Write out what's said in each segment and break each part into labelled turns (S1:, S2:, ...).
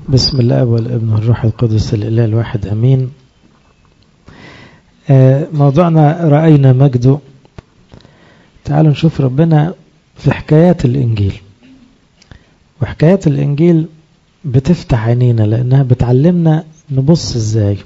S1: بسم الله والابن والروح القدس الإله الواحد أمين موضوعنا رأينا مجده تعالوا نشوف ربنا في حكايات الإنجيل وحكايات الإنجيل بتفتح عينينا لأنها بتعلمنا نبص إزاي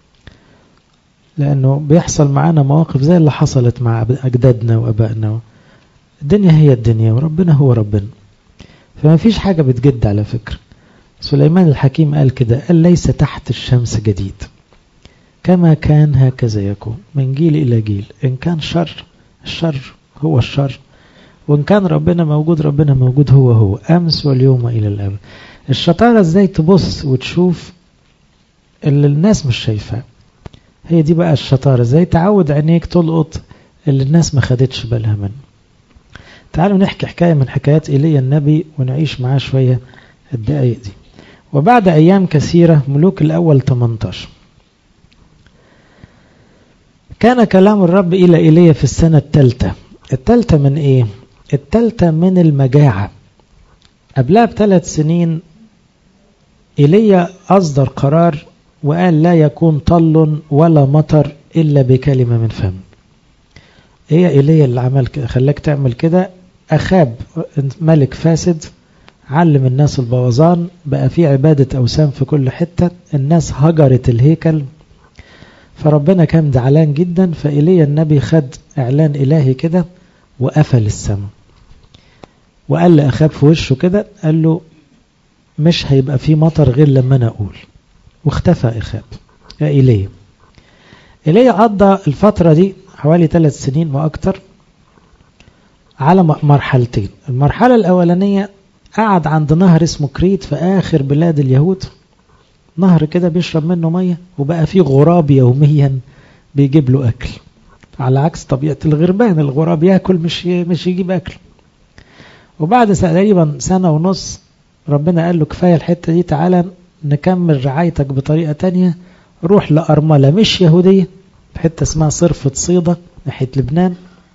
S1: لأنه بيحصل معانا مواقف زي اللي حصلت مع أجدادنا وأبائنا الدنيا هي الدنيا وربنا هو ربنا فما فيش حاجة بتجد على فكرة سليمان الحكيم قال كده قال ليس تحت الشمس جديد كما كان هكذا يكون من جيل إلى جيل إن كان شر الشر هو الشر وإن كان ربنا موجود ربنا موجود هو هو أمس واليوم إلى الأبد الشطارة إزاي تبص وتشوف اللي الناس مش شايفاه هي دي بقى الشطارة إزاي تعود عينيك تلقط اللي الناس ما خدتش بالها منه تعالوا نحكي حكاية من حكايات إيليا النبي ونعيش معاه شوية الدقايق دي وبعد أيام كثيرة ملوك الأول 18 كان كلام الرب إلى إيليا في السنة الثالثة الثالثة من إيه؟ الثالثة من المجاعة قبلها بثلاث سنين إيليا أصدر قرار وقال لا يكون طل ولا مطر إلا بكلمة من فم هي إيليا اللي عمل كده خلاك تعمل كده أخاب ملك فاسد علم الناس البوظان بقى في عبادة أوثان في كل حتة الناس هجرت الهيكل فربنا كان زعلان جدا فإيليا النبي خد إعلان إلهي كده وقفل السماء وقال لأخاب في وشه كده قال له مش هيبقى في مطر غير لما أنا أقول واختفى إخاب يا إيليا إيليا قضى الفترة دي حوالي ثلاث سنين وأكتر على مرحلتين المرحلة الأولانية قعد عند نهر اسمه كريت في آخر بلاد اليهود نهر كده بيشرب منه مية وبقى فيه غراب يوميا بيجيب له أكل على عكس طبيعة الغربان الغراب ياكل مش مش يجيب أكل وبعد تقريبا سنة ونص ربنا قال له كفاية الحتة دي تعالى نكمل رعايتك بطريقة تانية روح لأرملة مش يهودية في حتة اسمها صرفة صيدة ناحية لبنان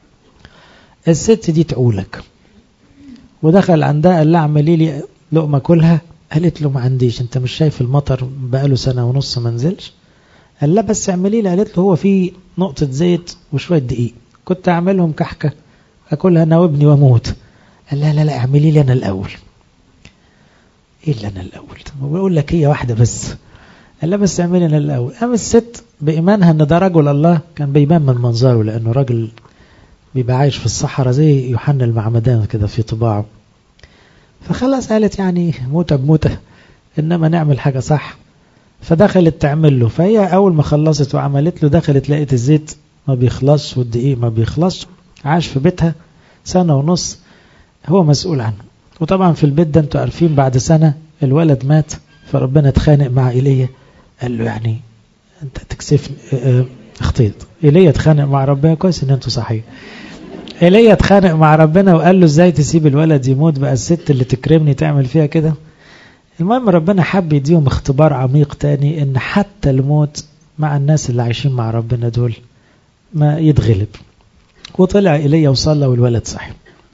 S1: الست دي تعولك ودخل عندها قال لها اعملي لي لقمة كلها قالت له ما عنديش انت مش شايف المطر بقاله سنة ونص ما نزلش قال لا بس اعملي لي قالت له هو في نقطة زيت وشوية دقيق كنت اعملهم كحكة اكلها انا وابني واموت قال لا لا لا اعملي لي انا الاول ايه اللي انا الاول بقول لك هي واحدة بس قال لا بس اعملي انا الاول قام الست بايمانها ان ده رجل الله كان بيبان من منظره لانه راجل بيبقى عايش في الصحراء زي يوحنا المعمدان كده في طباعه فخلاص قالت يعني موتة بموتة إنما نعمل حاجة صح فدخلت تعمل له فهي أول ما خلصت وعملت له دخلت لقيت الزيت ما بيخلصش والدقيق ما بيخلصش عاش في بيتها سنة ونص هو مسؤول عنه وطبعا في البيت ده انتوا عارفين بعد سنة الولد مات فربنا اتخانق مع إيليا قال له يعني انت تكسفني اه اه اخطيت إيليا اتخانق مع ربنا كويس ان انتوا صحيح ايليا اتخانق مع ربنا وقال له ازاي تسيب الولد يموت بقى الست اللي تكرمني تعمل فيها كده المهم ربنا حب يديهم اختبار عميق تاني ان حتى الموت مع الناس اللي عايشين مع ربنا دول ما يتغلب وطلع ايليا وصلى والولد صحي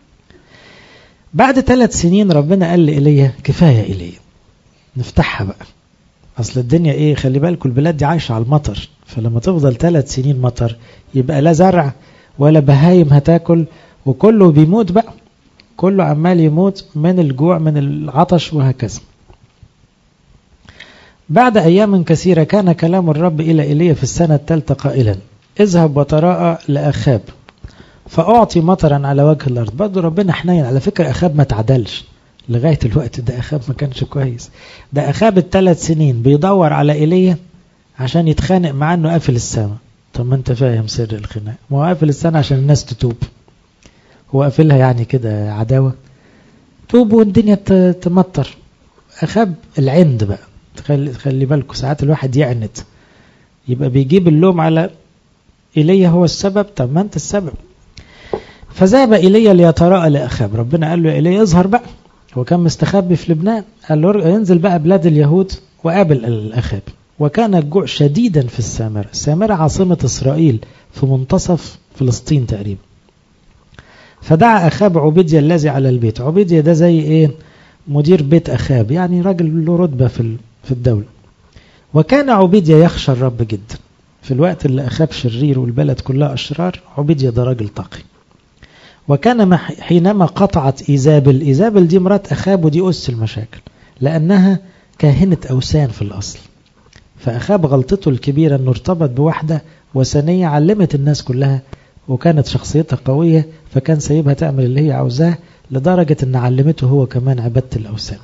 S1: بعد ثلاث سنين ربنا قال لإيليا كفاية إيليا نفتحها بقى أصل الدنيا إيه خلي بالكم البلاد دي عايشة على المطر فلما تفضل ثلاث سنين مطر يبقى لا زرع ولا بهايم هتاكل وكله بيموت بقى كله عمال يموت من الجوع من العطش وهكذا بعد أيام كثيرة كان كلام الرب إلى إيليا في السنة الثالثة قائلا اذهب وتراءى لأخاب فأعطي مطرا على وجه الأرض برضه ربنا حنين على فكرة أخاب ما تعدلش لغاية الوقت ده أخاب ما كانش كويس ده أخاب الثلاث سنين بيدور على إيليا عشان يتخانق معاه انه قافل السماء طب ما انت فاهم سر الخناق ما هو قافل السنة عشان الناس تتوب هو قافلها يعني كده عداوة توب والدنيا تمطر أخاب العند بقى خلي, خلي بالكم ساعات الواحد يعند يبقى بيجيب اللوم على إيليا هو السبب طب ما أنت السبب فذهب إيليا ليتراءى لأخاب ربنا قال له يا إيليا اظهر بقى هو كان مستخبي في لبنان قال له ينزل بقى بلاد اليهود وقابل الأخاب وكان الجوع شديدا في السامرة السامرة عاصمة إسرائيل في منتصف فلسطين تقريبا فدعا أخاب عبيديا الذي على البيت عبيديا ده زي إيه مدير بيت أخاب يعني راجل له رتبة في في الدولة وكان عبيديا يخشى الرب جدا في الوقت اللي أخاب شرير والبلد كلها أشرار عبيديا ده راجل تقي وكان حينما قطعت إيزابل إيزابل دي مرات أخاب ودي أس المشاكل لأنها كاهنة أوثان في الأصل فأخاب غلطته الكبيرة أنه ارتبط بواحدة وثنية علمت الناس كلها وكانت شخصيتها قوية فكان سايبها تعمل اللي هي عاوزاه لدرجة أن علمته هو كمان عبادة الأوثان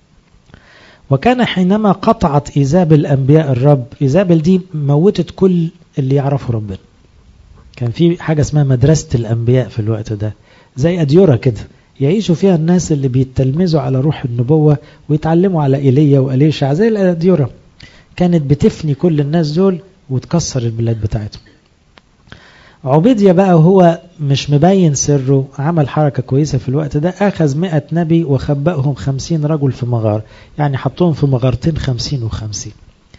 S1: وكان حينما قطعت إيزابل أنبياء الرب إيزابل دي موتت كل اللي يعرفوا ربنا كان في حاجة اسمها مدرسة الأنبياء في الوقت ده زي أديورة كده يعيشوا فيها الناس اللي بيتلمذوا على روح النبوة ويتعلموا على إيليا وأليشع زي الأديورة كانت بتفني كل الناس دول وتكسر البلاد بتاعتهم عبيديا بقى هو مش مبين سره عمل حركة كويسة في الوقت ده أخذ مئة نبي وخبأهم خمسين رجل في مغار يعني حطوهم في مغارتين خمسين وخمسين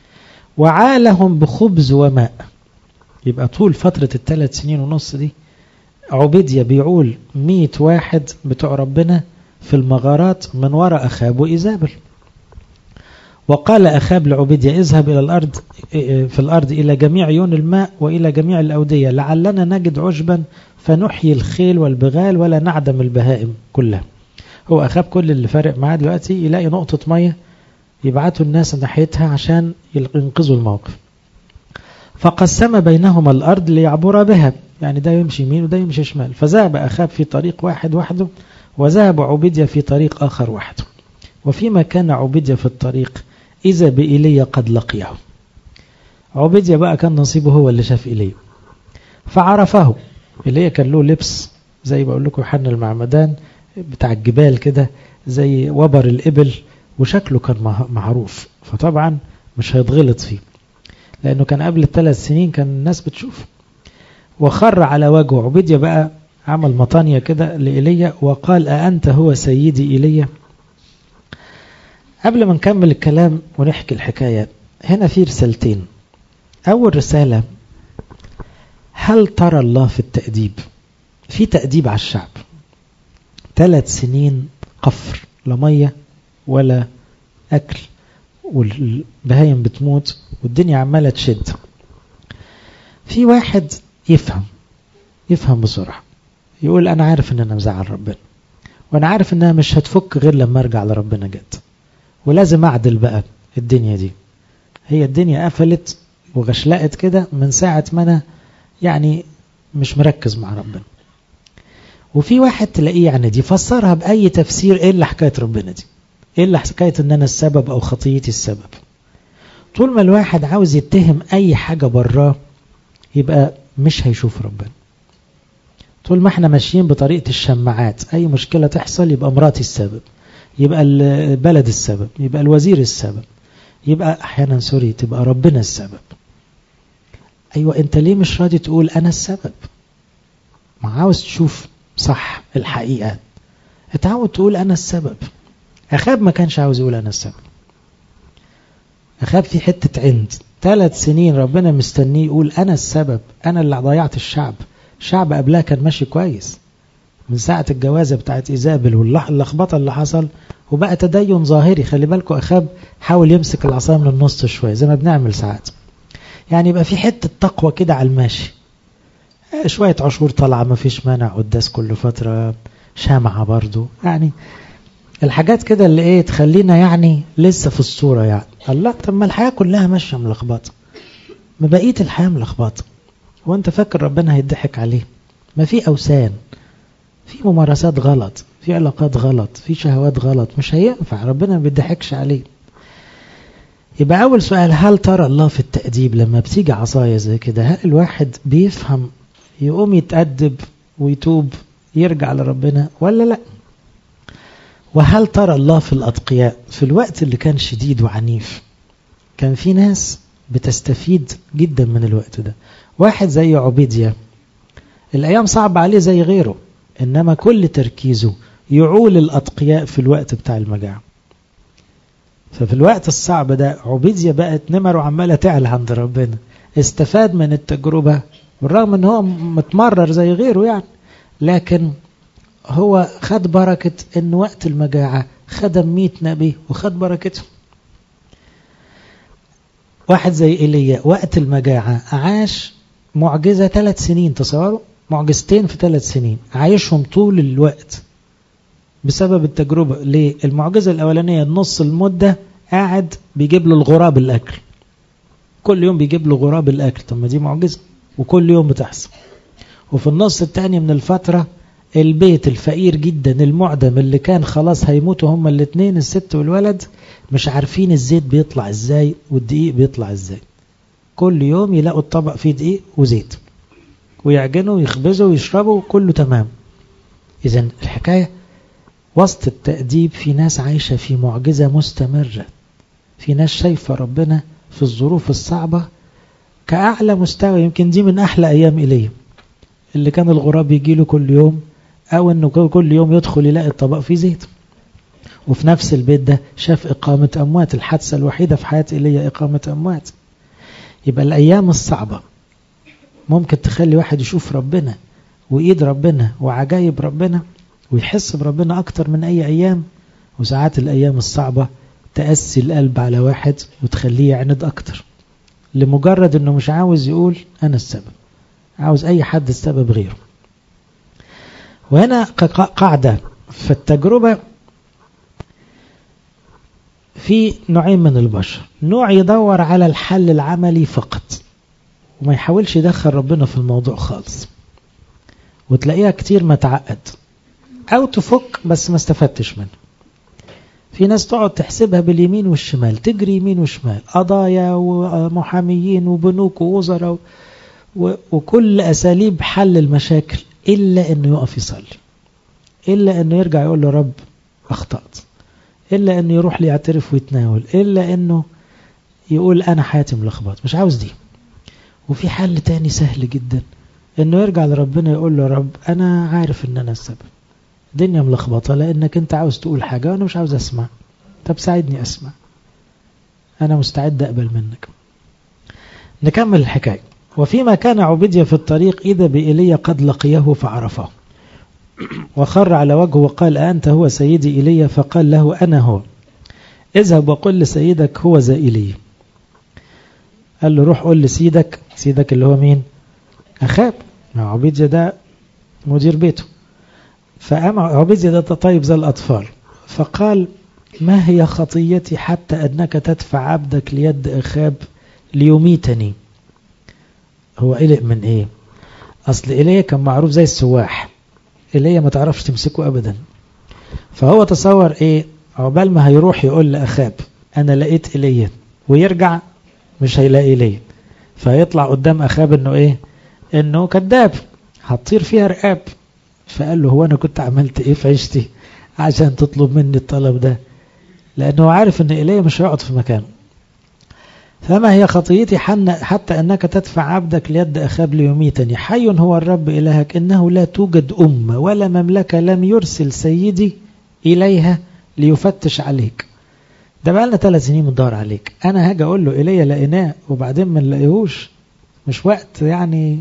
S1: وعالهم بخبز وماء يبقى طول فترة الثلاث سنين ونص دي عبيديا بيعول مئة واحد بتوع ربنا في المغارات من وراء أخاب وإيزابل وقال أخاب لعبيديا اذهب إلى الأرض في الأرض إلى جميع عيون الماء وإلى جميع الأودية لعلنا نجد عشبا فنحيي الخيل والبغال ولا نعدم البهائم كلها هو أخاب كل اللي فارق معاه دلوقتي يلاقي نقطة مية يبعتوا الناس ناحيتها عشان ينقذوا الموقف فقسم بينهما الأرض ليعبر بها يعني ده يمشي يمين وده يمشي شمال فذهب أخاب في طريق واحد وحده وذهب عبيديا في طريق آخر وحده وفيما كان عبيديا في الطريق إذا بإيليا قد لقيه عبيديا بقى كان نصيبه هو اللي شاف إيليا فعرفه إيليا كان له لبس زي بقول لكم يوحنا المعمدان بتاع الجبال كده زي وبر الإبل وشكله كان معروف فطبعا مش هيتغلط فيه لأنه كان قبل الثلاث سنين كان الناس بتشوف وخر على وجهه عبيديا بقى عمل مطانية كده لإيليا وقال أأنت هو سيدي إيليا قبل ما نكمل الكلام ونحكي الحكاية هنا في رسالتين أول رسالة هل ترى الله في التأديب في تأديب على الشعب ثلاث سنين قفر لا مية ولا أكل والبهايم بتموت والدنيا عمالة تشد في واحد يفهم يفهم بسرعة يقول أنا عارف أن أنا مزعل ربنا وأنا عارف أنها مش هتفك غير لما أرجع لربنا جد ولازم أعدل بقى الدنيا دي هي الدنيا قفلت وغشلقت كده من ساعة ما أنا يعني مش مركز مع ربنا وفي واحد تلاقيه يعني دي فسرها بأي تفسير إيه اللي حكاية ربنا دي إيه اللي حكاية أن أنا السبب أو خطيتي السبب طول ما الواحد عاوز يتهم أي حاجة براه يبقى مش هيشوف ربنا طول ما احنا ماشيين بطريقة الشماعات أي مشكلة تحصل يبقى مراتي السبب يبقى البلد السبب يبقى الوزير السبب يبقى أحيانا سوري تبقى ربنا السبب أيوة أنت ليه مش راضي تقول أنا السبب ما عاوز تشوف صح الحقيقة اتعود تقول أنا السبب أخاب ما كانش عاوز يقول أنا السبب أخاب في حتة عند ثلاث سنين ربنا مستنيه يقول أنا السبب أنا اللي ضيعت الشعب الشعب قبلها كان ماشي كويس من ساعة الجوازة بتاعت إيزابل واللخبطة اللي حصل وبقى تدين ظاهري خلي بالكم أخاب حاول يمسك العصاية من النص شوية زي ما بنعمل ساعات يعني يبقى في حتة تقوى كده على الماشي شوية عشور طالعة ما فيش مانع قداس كل فترة شامعة برضو يعني الحاجات كده اللي ايه تخلينا يعني لسه في الصورة يعني الله طب ما الحياة كلها ماشية ملخبطة ما بقية الحياة ملخبطة وانت فاكر ربنا هيضحك عليه ما في أوثان في ممارسات غلط في علاقات غلط في شهوات غلط مش هينفع ربنا ما بيضحكش عليه يبقى أول سؤال هل ترى الله في التأديب لما بتيجي عصاية زي كده هل الواحد بيفهم يقوم يتأدب ويتوب يرجع لربنا ولا لا وهل ترى الله في الأتقياء في الوقت اللي كان شديد وعنيف كان في ناس بتستفيد جدا من الوقت ده واحد زي عبيديا الأيام صعبة عليه زي غيره إنما كل تركيزه يعول الأتقياء في الوقت بتاع المجاعة ففي الوقت الصعب ده عبيديا بقت نمره عمالة تعلى عند ربنا استفاد من التجربة بالرغم ان هو متمرر زي غيره يعني لكن هو خد بركة ان وقت المجاعة خدم مئة نبي وخد بركته واحد زي إيليا وقت المجاعة عاش معجزة ثلاث سنين تصوروا معجزتين في ثلاث سنين عايشهم طول الوقت بسبب التجربة ليه المعجزة الأولانية نص المدة قاعد بيجيب له الغراب الأكل كل يوم بيجيب له غراب الأكل طب ما دي معجزة وكل يوم بتحصل وفي النص الثاني من الفترة البيت الفقير جدا المعدم اللي كان خلاص هيموتوا هما الاثنين الست والولد مش عارفين الزيت بيطلع ازاي والدقيق بيطلع ازاي كل يوم يلاقوا الطبق فيه دقيق وزيت ويعجنوا ويخبزوا ويشربوا كله تمام اذا الحكاية وسط التأديب في ناس عايشة في معجزة مستمرة في ناس شايفة ربنا في الظروف الصعبة كأعلى مستوى يمكن دي من أحلى أيام إليه اللي كان الغراب يجي له كل يوم أو أنه كل يوم يدخل يلاقي الطبق فيه زيت وفي نفس البيت ده شاف إقامة أموات الحادثة الوحيدة في حياة إيليا إقامة أموات يبقى الأيام الصعبة ممكن تخلي واحد يشوف ربنا وإيد ربنا وعجايب ربنا ويحس بربنا أكتر من أي أيام وساعات الأيام الصعبة تأسي القلب على واحد وتخليه يعند أكتر لمجرد أنه مش عاوز يقول أنا السبب عاوز أي حد السبب غيره وهنا قاعدة في التجربة في نوعين من البشر نوع يدور على الحل العملي فقط وما يحاولش يدخل ربنا في الموضوع خالص وتلاقيها كتير متعقد أو تفك بس ما استفدتش منه في ناس تقعد تحسبها باليمين والشمال تجري يمين وشمال قضايا ومحاميين وبنوك ووزراء وكل أساليب حل المشاكل إلا أنه يقف يصلي إلا أنه يرجع يقول له رب أخطأت إلا أنه يروح ليعترف ويتناول إلا أنه يقول أنا حياتي ملخبط مش عاوز دي وفي حل تاني سهل جدا أنه يرجع لربنا يقول له رب أنا عارف أن أنا السبب الدنيا ملخبطة لأنك أنت عاوز تقول حاجة وأنا مش عاوز أسمع طب ساعدني أسمع أنا مستعد أقبل منك نكمل الحكاية وفيما كان عبيديا في الطريق إذا بإيليا قد لقيه فعرفه وخر على وجهه وقال أنت هو سيدي إيليا فقال له أنا هو اذهب وقل لسيدك هو ذا إيليا قال له روح قول لسيدك سيدك اللي هو مين أخاب عبيديا ده مدير بيته فقام عبيديا ده طيب زي الأطفال فقال ما هي خطيتي حتى أنك تدفع عبدك ليد أخاب ليميتني هو قلق من ايه اصل ايليا كان معروف زي السواح ايليا ما تعرفش تمسكه ابدا فهو تصور ايه عقبال ما هيروح يقول لاخاب انا لقيت ايليا ويرجع مش هيلاقي ايليا فيطلع قدام اخاب انه ايه انه كذاب هتطير فيها رقاب فقال له هو انا كنت عملت ايه في عيشتي عشان تطلب مني الطلب ده لانه عارف ان ايليا مش هيقعد في مكانه فما هي خطيتي حتى أنك تدفع عبدك ليد أخاب ليميتني حي هو الرب إلهك إنه لا توجد أمة ولا مملكة لم يرسل سيدي إليها ليفتش عليك ده بقى لنا ثلاث سنين بندور عليك أنا هاجي أقول له إلي لقيناه وبعدين ما نلاقيهوش مش وقت يعني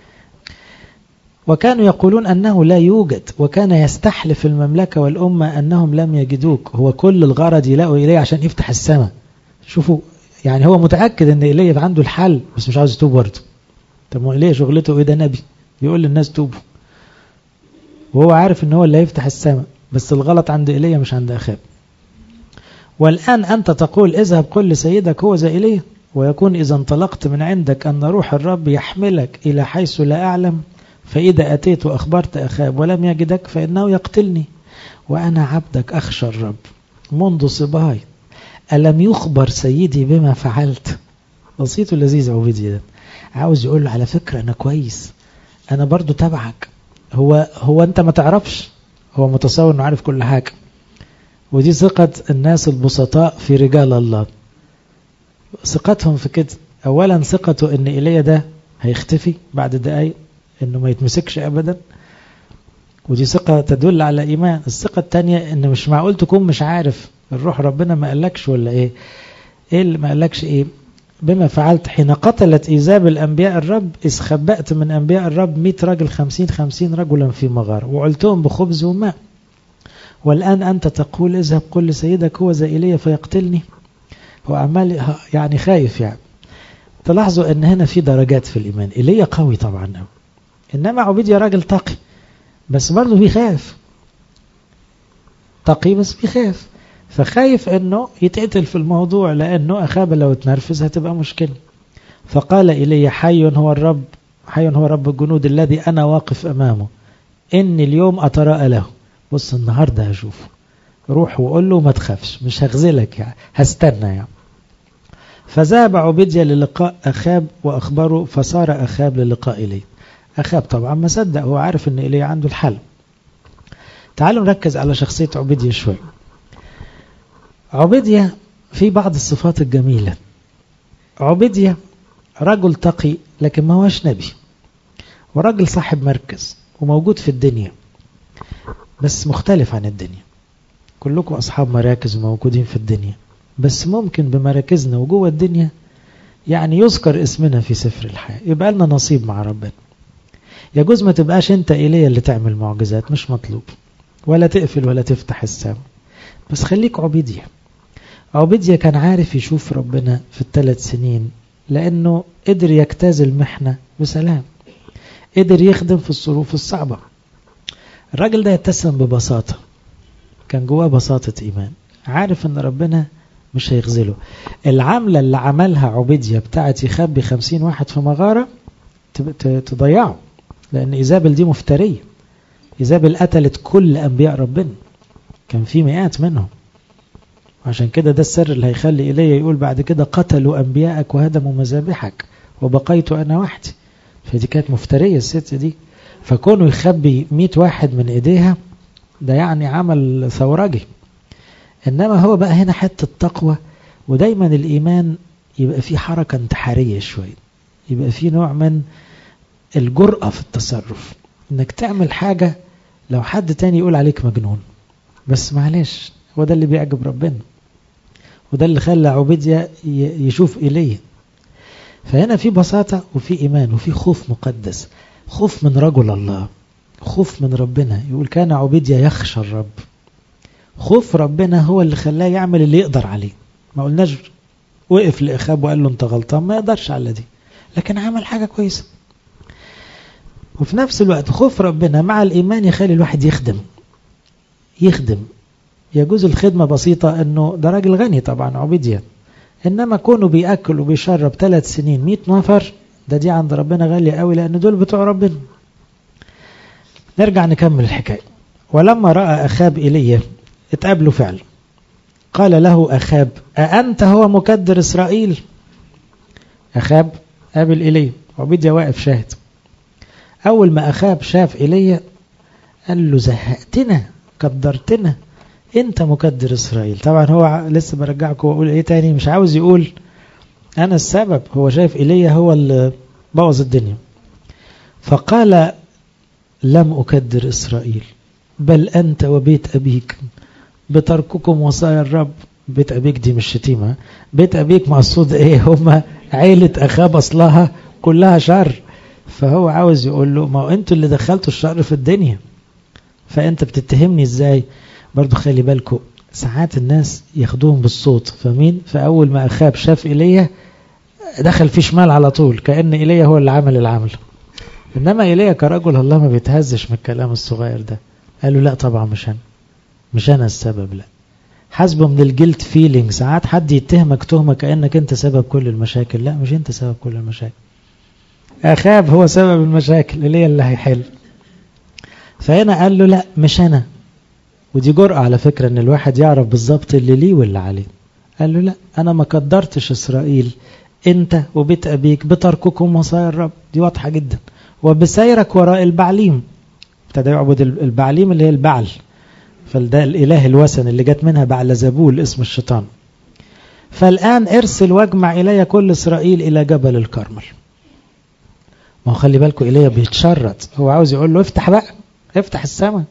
S1: وكانوا يقولون أنه لا يوجد وكان يستحلف المملكة والأمة أنهم لم يجدوك هو كل الغرض يلاقوا إليه عشان يفتح السماء شوفوا يعني هو متأكد ان ايليا عنده الحل بس مش عاوز يتوب برضه طب ما ايليا شغلته ايه ده نبي يقول للناس توبوا وهو عارف ان هو اللي هيفتح السماء بس الغلط عند ايليا مش عند اخاب والآن أنت تقول اذهب قل لسيدك هو زي إليه ويكون إذا انطلقت من عندك أن روح الرب يحملك إلى حيث لا أعلم فإذا أتيت وأخبرت أخاب ولم يجدك فإنه يقتلني وأنا عبدك أخشى الرب منذ صباي ألم يخبر سيدي بما فعلت بسيط ولذيذ عبيدي ده عاوز يقول له على فكرة أنا كويس أنا برضو تبعك هو هو أنت ما تعرفش هو متصور أنه عارف كل حاجة ودي ثقة الناس البسطاء في رجال الله ثقتهم في كده أولا ثقته أن إيليا ده هيختفي بعد دقايق أنه ما يتمسكش أبدا ودي ثقة تدل على إيمان الثقة الثانية أن مش معقول تكون مش عارف الروح ربنا ما قالكش ولا إيه إيه اللي ما قالكش إيه بما فعلت حين قتلت إيزاب الأنبياء الرب إذ خبأت من أنبياء الرب مئة رجل خمسين خمسين رجلا في مغار وعلتهم بخبز وماء والآن أنت تقول اذهب قل لسيدك هو زي إيليا فيقتلني هو عمال يعني خايف يعني تلاحظوا ان هنا في درجات في الإيمان إيليا قوي طبعا إنما عبيديا راجل تقي بس برضه بيخاف تقي بس بيخاف فخايف انه يتقتل في الموضوع لانه اخاب لو اتنرفز هتبقى مشكلة فقال إلي حي هو الرب حي هو رب الجنود الذي أنا واقف أمامه إني اليوم أتراءى له بص النهاردة هشوفه روح وقول له ما تخافش مش هغزلك يعني هستنى يعني فذهب عبيديا للقاء أخاب وأخبره فصار أخاب للقاء إليه أخاب طبعا ما صدق هو عارف أن إليه عنده الحل تعالوا نركز على شخصية عبيديا شوي عبيديا في بعض الصفات الجميلة عبيديا رجل تقي لكن ما هوش نبي وراجل صاحب مركز وموجود في الدنيا بس مختلف عن الدنيا كلكم أصحاب مراكز وموجودين في الدنيا بس ممكن بمراكزنا وجوه الدنيا يعني يذكر اسمنا في سفر الحياة يبقى لنا نصيب مع ربنا يجوز ما تبقاش انت إليه اللي تعمل معجزات مش مطلوب ولا تقفل ولا تفتح السماء بس خليك عبيديا عبيديا كان عارف يشوف ربنا في الثلاث سنين لأنه قدر يجتاز المحنة بسلام قدر يخدم في الظروف الصعبة الراجل ده يتسم ببساطة كان جواه بساطة إيمان عارف أن ربنا مش هيخذله العملة اللي عملها عبيديا بتاعت يخبي خمسين واحد في مغارة تضيعه لأن إيزابل دي مفترية إيزابل قتلت كل أنبياء ربنا كان في مئات منهم عشان كده ده السر اللي هيخلي إلي يقول بعد كده قتلوا أنبياءك وهدموا مذابحك وبقيت أنا وحدي فدي كانت مفترية الست دي فكونه يخبي مئة واحد من إيديها ده يعني عمل ثورجي إنما هو بقى هنا حتة التقوى ودايما الإيمان يبقى فيه حركة انتحارية شوية يبقى فيه نوع من الجرأة في التصرف إنك تعمل حاجة لو حد تاني يقول عليك مجنون بس معلش هو ده اللي بيعجب ربنا وده اللي خلى عبيديا يشوف إليه فهنا في بساطة وفي إيمان وفي خوف مقدس خوف من رجل الله خوف من ربنا يقول كان عبيديا يخشى الرب خوف ربنا هو اللي خلاه يعمل اللي يقدر عليه ما قلناش وقف لإخاب وقال له انت غلطان ما يقدرش على دي لكن عمل حاجة كويسة وفي نفس الوقت خوف ربنا مع الإيمان يخلي الواحد يخدم يخدم يجوز الخدمة بسيطة أنه ده راجل غني طبعا عبيديا إنما كونه بيأكل وبيشرب ثلاث سنين مئة نفر ده دي عند ربنا غالية قوي لأن دول بتوع ربنا نرجع نكمل الحكاية ولما رأى أخاب إليه اتقابلوا فعلا قال له أخاب أأنت هو مكدر إسرائيل أخاب قابل إليه عبيديا واقف شاهد أول ما أخاب شاف إليه قال له زهقتنا كدرتنا انت مكدر اسرائيل طبعا هو لسه برجعكم واقول ايه تاني مش عاوز يقول انا السبب هو شايف ايليا هو اللي بوظ الدنيا فقال لم اكدر اسرائيل بل انت وبيت ابيك بترككم وصايا الرب بيت ابيك دي مش شتيمه بيت ابيك مقصود ايه هما عيله اخاب اصلها كلها شر فهو عاوز يقول له ما هو انتوا اللي دخلتوا الشر في الدنيا فانت بتتهمني ازاي برضو خلي بالكم ساعات الناس ياخدوهم بالصوت فمين فأول ما أخاب شاف إيليا دخل في شمال على طول كأن إيليا هو اللي عمل العمل إنما إيليا كرجل الله ما بيتهزش من الكلام الصغير ده قالوا لا طبعا مش أنا مش أنا السبب لا حسبه من الجلد فيلينج ساعات حد يتهمك تهمة كأنك أنت سبب كل المشاكل لا مش أنت سبب كل المشاكل أخاب هو سبب المشاكل إيليا اللي هيحل فهنا قال له لا مش أنا ودي جرأة على فكرة ان الواحد يعرف بالظبط اللي ليه واللي عليه قال له لا انا ما قدرتش اسرائيل انت وبيت ابيك بترككم وصايا الرب دي واضحة جدا وبسيرك وراء البعليم ابتدى يعبد البعليم اللي هي البعل فده الاله الوثن اللي جت منها بعل زبول اسم الشيطان فالان ارسل واجمع الي كل اسرائيل الى جبل الكرمل ما هو خلي بالكم ايليا بيتشرط هو عاوز يقول له افتح بقى افتح السماء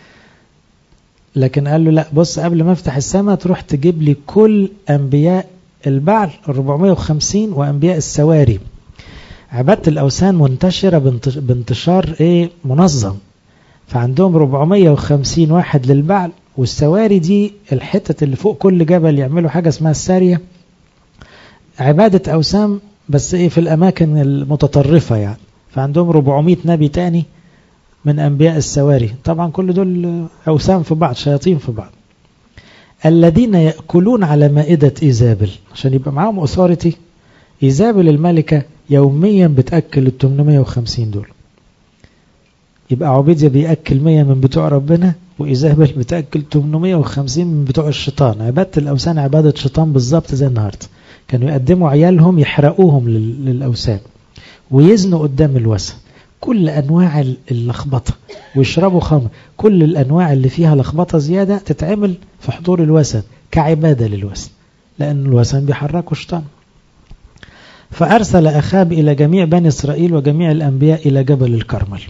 S1: لكن قال له لا بص قبل ما افتح السماء تروح تجيب لي كل انبياء البعل 450 وانبياء السواري عبادة الاوثان منتشرة بانتشار ايه منظم فعندهم 450 واحد للبعل والسواري دي الحتة اللي فوق كل جبل يعملوا حاجة اسمها السارية عبادة أوسام بس إيه في الأماكن المتطرفة يعني فعندهم 400 نبي تاني من أنبياء السواري طبعا كل دول أوسام في بعض شياطين في بعض الذين يأكلون على مائدة إيزابل عشان يبقى معاهم أثارتي إيزابل الملكة يوميا بتأكل ال 850 دول يبقى عبيديا بيأكل 100 من بتوع ربنا وإيزابل بتأكل 850 من بتوع الشيطان عبادة الأوثان عبادة شيطان بالظبط زي النهاردة كانوا يقدموا عيالهم يحرقوهم للأوثان ويزنوا قدام الوثن كل أنواع اللخبطة ويشربوا خمر كل الأنواع اللي فيها لخبطة زيادة تتعمل في حضور الوثن كعبادة للوثن لأن الوثن بيحركوا شيطان فأرسل أخاب إلى جميع بني إسرائيل وجميع الأنبياء إلى جبل الكرمل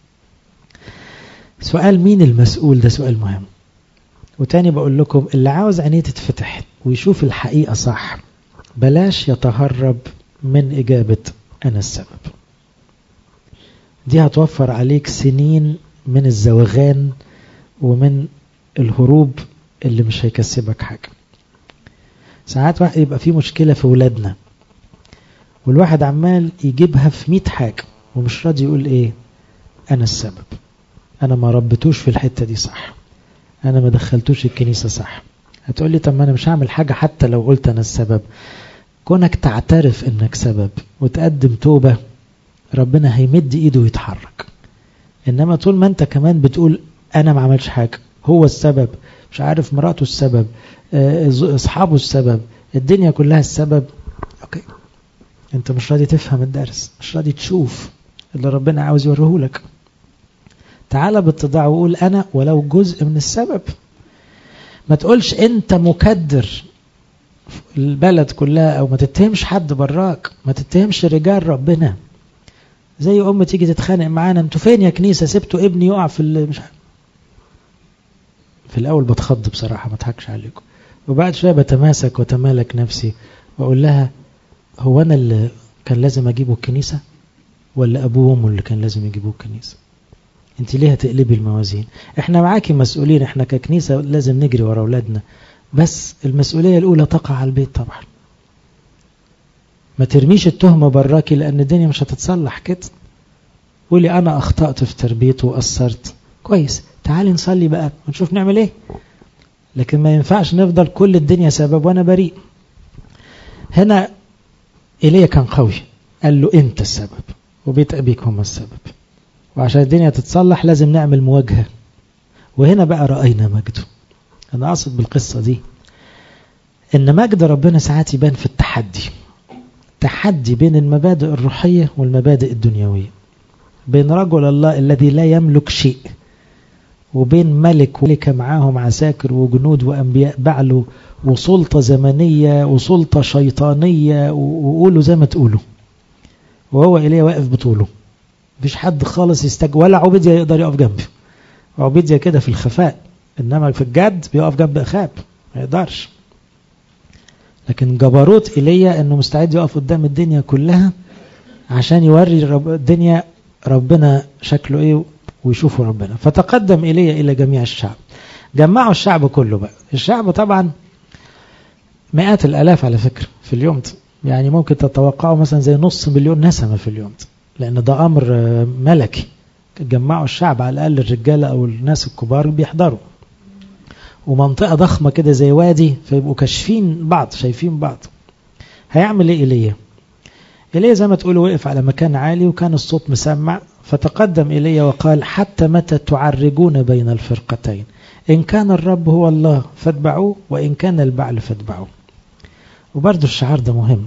S1: سؤال مين المسؤول ده سؤال مهم وتاني بقول لكم اللي عاوز عينيه تتفتح ويشوف الحقيقة صح بلاش يتهرب من إجابة أنا السبب دي هتوفر عليك سنين من الزوغان ومن الهروب اللي مش هيكسبك حاجة ساعات واحد يبقى في مشكلة في ولادنا والواحد عمال يجيبها في مئة حاجة ومش راضي يقول ايه انا السبب انا ما ربتوش في الحتة دي صح انا ما دخلتوش الكنيسة صح هتقول لي طب ما انا مش هعمل حاجة حتى لو قلت انا السبب كونك تعترف انك سبب وتقدم توبة ربنا هيمد ايده ويتحرك انما طول ما انت كمان بتقول انا ما عملش حاجة هو السبب مش عارف مراته السبب اصحابه السبب الدنيا كلها السبب اوكي انت مش راضي تفهم الدرس مش راضي تشوف اللي ربنا عاوز يوريه لك تعال باتضاع وقول انا ولو جزء من السبب ما تقولش انت مكدر البلد كلها او ما تتهمش حد براك ما تتهمش رجال ربنا زي ام تيجي تتخانق معانا انتوا فين يا كنيسه سبتوا ابني يقع في مش في الاول بتخض بصراحه ما اضحكش عليكم وبعد شويه بتماسك وتمالك نفسي واقول لها هو انا اللي كان لازم اجيبه الكنيسه ولا ابوه وامه اللي كان لازم يجيبوه الكنيسه انت ليه هتقلبي الموازين احنا معاكي مسؤولين احنا ككنيسه لازم نجري ورا اولادنا بس المسؤوليه الاولى تقع على البيت طبعا ما ترميش التهمه براكي لان الدنيا مش هتتصلح كده قولي انا اخطات في تربيته وقصرت كويس تعالي نصلي بقى ونشوف نعمل ايه لكن ما ينفعش نفضل كل الدنيا سبب وانا بريء هنا ايليا كان قوي قال له انت السبب وبيت ابيك هم السبب وعشان الدنيا تتصلح لازم نعمل مواجهة وهنا بقى رأينا مجده أنا أقصد بالقصة دي إن مجد ربنا ساعات يبان في التحدي تحدي بين المبادئ الروحية والمبادئ الدنيوية بين رجل الله الذي لا يملك شيء وبين ملك وملكة معاهم عساكر وجنود وأنبياء بعلوا وسلطة زمنية وسلطة شيطانية وقولوا زي ما تقولوا وهو إليه واقف بطوله مفيش حد خالص يستج ولا عبيديا يقدر يقف جنبه عبيديا كده في الخفاء انما في الجد بيقف جنب اخاب ما يقدرش لكن جبروت ايليا انه مستعد يقف قدام الدنيا كلها عشان يوري رب الدنيا ربنا شكله ايه ويشوفوا ربنا فتقدم ايليا الى جميع الشعب جمعوا الشعب كله بقى الشعب طبعا مئات الالاف على فكره في اليوم ده يعني ممكن تتوقعوا مثلا زي نص مليون نسمه في اليوم ده لأن ده أمر ملكي جمعوا الشعب على الأقل الرجالة أو الناس الكبار بيحضروا ومنطقة ضخمة كده زي وادي فيبقوا كاشفين بعض شايفين بعض هيعمل ايه إيليا إيليا زي ما تقولوا وقف على مكان عالي وكان الصوت مسمع فتقدم إيليا وقال حتى متى تعرجون بين الفرقتين إن كان الرب هو الله فاتبعوه وإن كان البعل فاتبعوه وبرضه الشعار ده مهم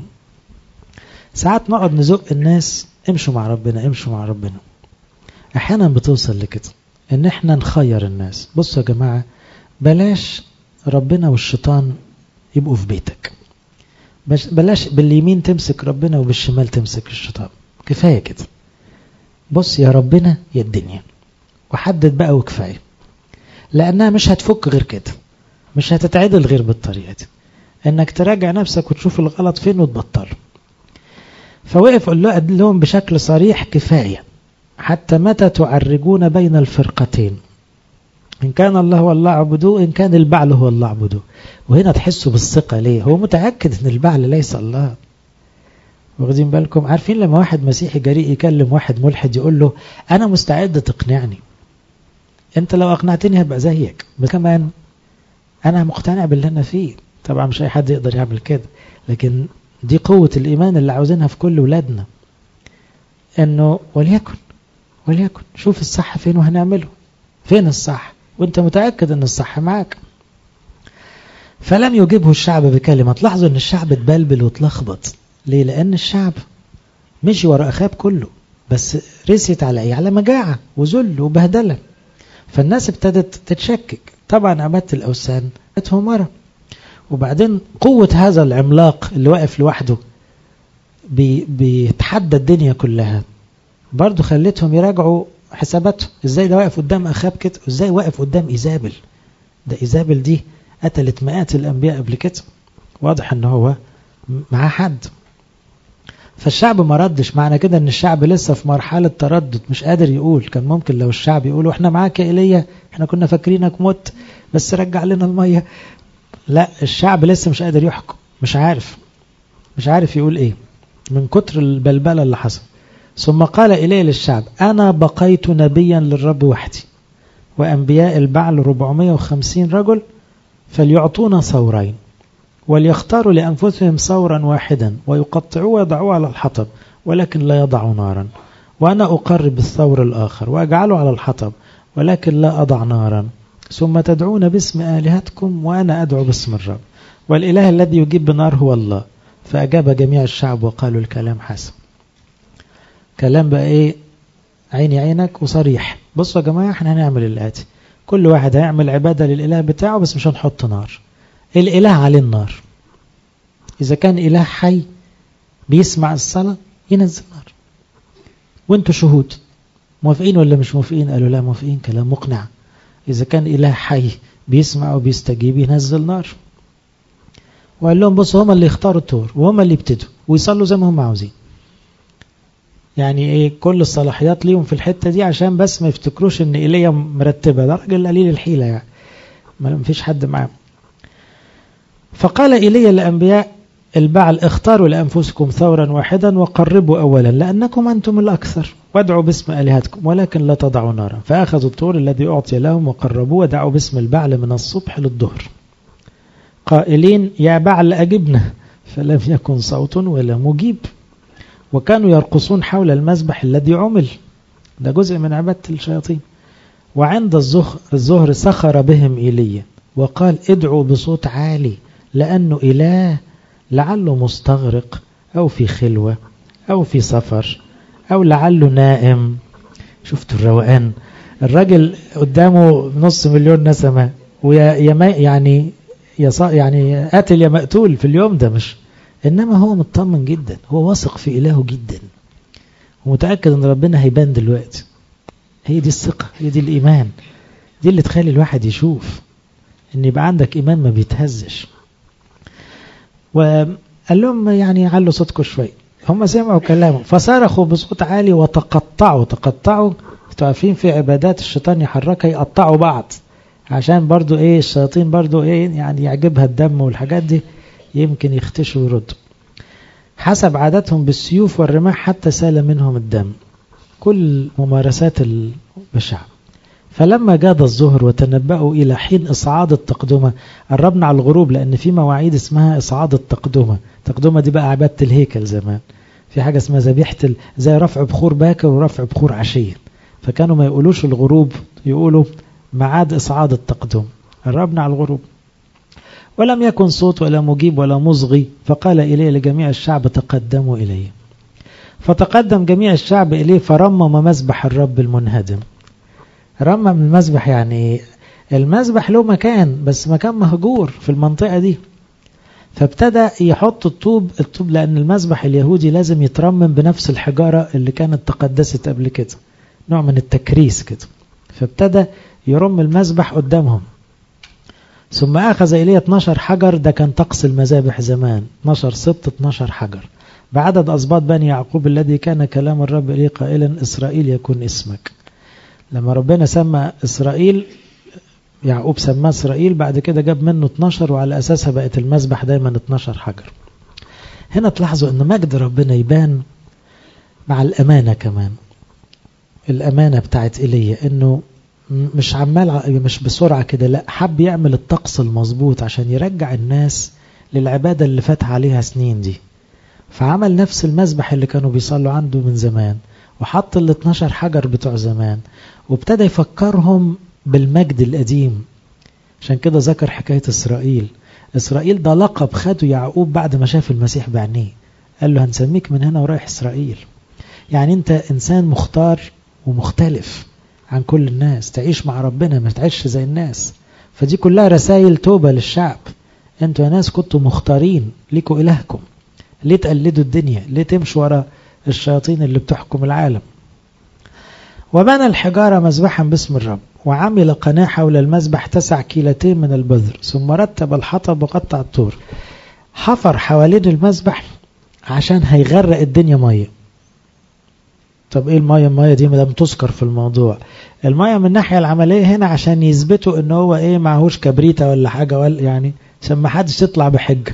S1: ساعات نقعد نزق الناس امشوا مع ربنا امشوا مع ربنا احيانا بتوصل لكده ان احنا نخير الناس بصوا يا جماعة بلاش ربنا والشيطان يبقوا في بيتك بلاش باليمين تمسك ربنا وبالشمال تمسك الشيطان كفاية كده بص يا ربنا يا الدنيا وحدد بقى وكفاية لأنها مش هتفك غير كده مش هتتعدل غير بالطريقة دي انك تراجع نفسك وتشوف الغلط فين وتبطله فوقف قال لهم بشكل صريح كفاية حتى متى تعرجون بين الفرقتين إن كان الله هو الله اعبدوه إن كان البعل هو الله اعبدوه وهنا تحسوا بالثقة ليه هو متأكد أن البعل ليس الله واخدين بالكم عارفين لما واحد مسيحي جريء يكلم واحد ملحد يقول له أنا مستعد تقنعني أنت لو أقنعتني هبقى زيك بس كمان أنا مقتنع باللي أنا فيه طبعا مش أي حد يقدر يعمل كده لكن دي قوة الإيمان اللي عاوزينها في كل ولادنا أنه وليكن وليكن شوف الصح فين وهنعمله فين الصح وانت متأكد ان الصح معاك فلم يجيبه الشعب بكلمة تلاحظوا ان الشعب اتبلبل واتلخبط ليه لان الشعب مشي ورا اخاب كله بس رسيت على ايه على مجاعة وذل وبهدلة فالناس ابتدت تتشكك طبعا عبادة الاوثان اتهم مرة وبعدين قوة هذا العملاق اللي واقف لوحده بي بيتحدى الدنيا كلها برضو خلتهم يراجعوا حساباتهم ازاي ده واقف قدام اخاب كده وازاي واقف قدام ايزابل ده ايزابل دي قتلت مئات الانبياء قبل كده واضح ان هو معاه حد فالشعب ما ردش معنى كده ان الشعب لسه في مرحلة تردد مش قادر يقول كان ممكن لو الشعب يقول احنا معاك يا ايليا احنا كنا فاكرينك مت بس رجع لنا المية لا الشعب لسه مش قادر يحكم مش عارف مش عارف يقول ايه من كتر البلبلة اللي حصل ثم قال إليه للشعب أنا بقيت نبيا للرب وحدي وأنبياء البعل 450 رجل فليعطونا ثورين وليختاروا لأنفسهم ثورا واحدا ويقطعوه ويضعوه على الحطب ولكن لا يضعوا نارا وأنا أقرب الثور الآخر وأجعله على الحطب ولكن لا أضع نارا ثم تدعون باسم آلهتكم وأنا أدعو باسم الرب والإله الذي يجيب بنار هو الله فأجاب جميع الشعب وقالوا الكلام حسن كلام بقى ايه عيني عينك وصريح بصوا يا جماعة احنا هنعمل الآتي كل واحد هيعمل عبادة للإله بتاعه بس مش هنحط نار الإله عليه النار إذا كان إله حي بيسمع الصلاة ينزل نار وانتوا شهود موافقين ولا مش موافقين قالوا لا موافقين كلام مقنع إذا كان إله حي بيسمع وبيستجيب ينزل نار وقال لهم بصوا هم اللي يختاروا التور وهم اللي يبتدوا ويصلوا زي ما هم عاوزين يعني ايه كل الصلاحيات ليهم في الحتة دي عشان بس ما يفتكروش ان ايليا مرتبة ده راجل قليل الحيلة يعني ما فيش حد معاه فقال ايليا الانبياء البعل اختاروا لانفسكم ثورا واحدا وقربوا اولا لانكم انتم الاكثر وادعوا باسم الهتكم ولكن لا تضعوا نارا فاخذوا الطور الذي اعطي لهم وقربوه ودعوا باسم البعل من الصبح للظهر قائلين يا بعل اجبنا فلم يكن صوت ولا مجيب وكانوا يرقصون حول المذبح الذي عمل ده جزء من عبادة الشياطين وعند الظهر سخر بهم إيليا وقال ادعوا بصوت عالي لأنه إله لعله مستغرق أو في خلوة أو في سفر أو لعله نائم شفتوا الروقان الراجل قدامه نص مليون نسمة ويا يعني يعني قاتل يا مقتول في اليوم ده مش إنما هو مطمن جدا هو واثق في إلهه جدا ومتأكد أن ربنا هيبان دلوقتي هي دي الثقة هي دي الإيمان دي اللي تخلي الواحد يشوف أن يبقى عندك إيمان ما بيتهزش وقال لهم يعني علوا صوتكم شوي هم سمعوا كلامه فصرخوا بصوت عالي وتقطعوا تقطعوا انتوا عارفين في عبادات الشيطان يحركها يقطعوا بعض عشان برضو ايه الشياطين برضو ايه يعني يعجبها الدم والحاجات دي يمكن يختشوا ويردوا حسب عادتهم بالسيوف والرماح حتى سال منهم الدم كل ممارسات البشع فلما جاد الظهر وتنبأوا إلى حين إصعاد التقدمة قربنا على الغروب لأن في مواعيد اسمها إصعاد التقدمة التقدمة دي بقى عبادة الهيكل زمان في حاجة اسمها ذبيحة زي رفع بخور باكر ورفع بخور عشية فكانوا ما يقولوش الغروب يقولوا معاد إصعاد التقدم قربنا على الغروب ولم يكن صوت ولا مجيب ولا مصغي فقال إليه لجميع الشعب تقدموا إليه فتقدم جميع الشعب إليه فرمم مذبح الرب المنهدم رمم المذبح يعني المذبح له مكان بس مكان مهجور في المنطقة دي فابتدى يحط الطوب الطوب لأن المذبح اليهودي لازم يترمم بنفس الحجارة اللي كانت تقدست قبل كده نوع من التكريس كده فابتدى يرم المذبح قدامهم ثم أخذ إليه 12 حجر ده كان طقس المذابح زمان 12 سبط 12 حجر بعدد أسباط بني يعقوب الذي كان كلام الرب إليه قائلا إسرائيل يكون اسمك لما ربنا سمى إسرائيل يعقوب سماه إسرائيل بعد كده جاب منه 12 وعلى أساسها بقت المذبح دايما 12 حجر هنا تلاحظوا أن مجد ربنا يبان مع الأمانة كمان الأمانة بتاعت إيليا أنه مش عمال مش بسرعة كده لا حب يعمل الطقس المظبوط عشان يرجع الناس للعبادة اللي فات عليها سنين دي فعمل نفس المذبح اللي كانوا بيصلوا عنده من زمان وحط ال 12 حجر بتوع زمان وابتدى يفكرهم بالمجد القديم عشان كده ذكر حكاية إسرائيل إسرائيل ده لقب خده يعقوب بعد ما شاف المسيح بعينيه قال له هنسميك من هنا ورايح إسرائيل يعني أنت إنسان مختار ومختلف عن كل الناس تعيش مع ربنا ما تعيش زي الناس فدي كلها رسائل توبة للشعب انتوا يا ناس كنتوا مختارين ليكوا إلهكم ليه تقلدوا الدنيا ليه تمشوا ورا الشياطين اللي بتحكم العالم وبنى الحجارة مذبحا باسم الرب وعمل قناة حول المذبح تسع كيلتين من البذر ثم رتب الحطب وقطع الطور حفر حوالين المذبح عشان هيغرق الدنيا مية طب ايه المية المية دي مدام تذكر في الموضوع المية من الناحية العملية هنا عشان يثبتوا ان هو ايه معهوش كبريتة ولا حاجة ولا يعني عشان ما حدش يطلع بحجة